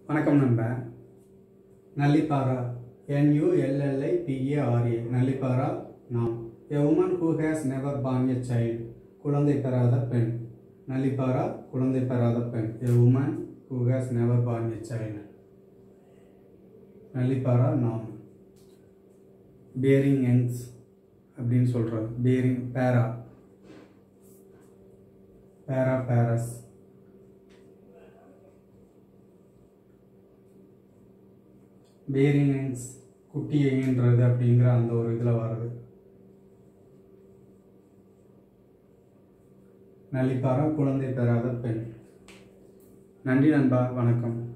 வணக்கம் நண்பா நல்லிப்பாரா என்யூஎல்எல்ஐ P A R A nullipara நாம் a woman who has never born a child குழந்தை பெறாத பெண் நல்லிப்பாரா குழந்தை பெறாத பெண் a woman who has never born a child nullipara நாம் பேரிங் யங்ஸ் அப்படின்னு சொல்கிறோம் பேரிங் பேரா பேரா பேரஸ் பேரிங்ஸ் குட்டியைன்றது அப்படிங்கிற அந்த ஒரு இதில் வருது நல்லிப்பாரா குழந்தை பெறாத பெண் நன்றி நண்பா வணக்கம்